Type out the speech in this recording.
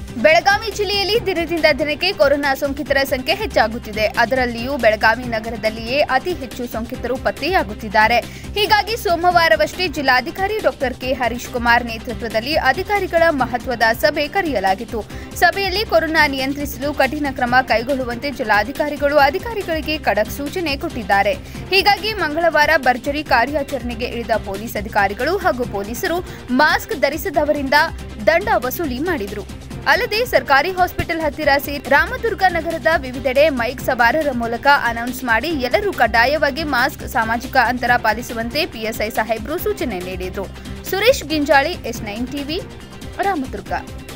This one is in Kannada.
ಬೆಳಗಾವಿ ಜಿಲ್ಲೆಯಲ್ಲಿ ದಿನದಿಂದ ದಿನಕ್ಕೆ ಕೊರೋನಾ ಸೋಂಕಿತರ ಸಂಖ್ಯೆ ಹೆಚ್ಚಾಗುತ್ತಿದೆ ಅದರಲ್ಲಿಯೂ ಬೆಳಗಾವಿ ನಗರದಲ್ಲಿಯೇ ಅತಿ ಹೆಚ್ಚು ಸೋಂಕಿತರು ಪತ್ತೆಯಾಗುತ್ತಿದ್ದಾರೆ ಹೀಗಾಗಿ ಸೋಮವಾರವಷ್ಟೇ ಜಿಲ್ಲಾಧಿಕಾರಿ ಡಾಕ್ಟರ್ ಕೆ ಹರೀಶ್ ಕುಮಾರ್ ನೇತೃತ್ವದಲ್ಲಿ ಅಧಿಕಾರಿಗಳ ಮಹತ್ವದ ಸಭೆ ಕರೆಯಲಾಗಿತ್ತು ಸಭೆಯಲ್ಲಿ ಕೊರೋನಾ ನಿಯಂತ್ರಿಸಲು ಕಠಿಣ ಕ್ರಮ ಕೈಗೊಳ್ಳುವಂತೆ ಜಿಲ್ಲಾಧಿಕಾರಿಗಳು ಅಧಿಕಾರಿಗಳಿಗೆ ಖಡಕ್ ಸೂಚನೆ ಕೊಟ್ಟಿದ್ದಾರೆ ಹೀಗಾಗಿ ಮಂಗಳವಾರ ಭರ್ಜರಿ ಕಾರ್ಯಾಚರಣೆಗೆ ಇಳಿದ ಪೊಲೀಸ್ ಅಧಿಕಾರಿಗಳು ಹಾಗೂ ಪೊಲೀಸರು ಮಾಸ್ಕ್ ಧರಿಸದವರಿಂದ ದಂಡ ವಸೂಲಿ ಮಾಡಿದರು ಅಲ್ಲದೆ ಸರ್ಕಾರಿ ಹಾಸ್ಪಿಟಲ್ ಹತ್ತಿರ ಸೇರಿ ರಾಮದುರ್ಗ ನಗರದ ವಿವಿಧೆಡೆ ಮೈಕ್ ಸವಾರರ ಮೂಲಕ ಅನೌನ್ಸ್ ಮಾಡಿ ಎಲ್ಲರೂ ಕಡ್ಡಾಯವಾಗಿ ಮಾಸ್ಕ್ ಸಾಮಾಜಿಕ ಅಂತರ ಪಾಲಿಸುವಂತೆ ಪಿಎಸ್ಐ ಸಾಹೇಬ್ರು ಸೂಚನೆ ನೀಡಿದರು Suresh Ginjali S nine TV Ramdurg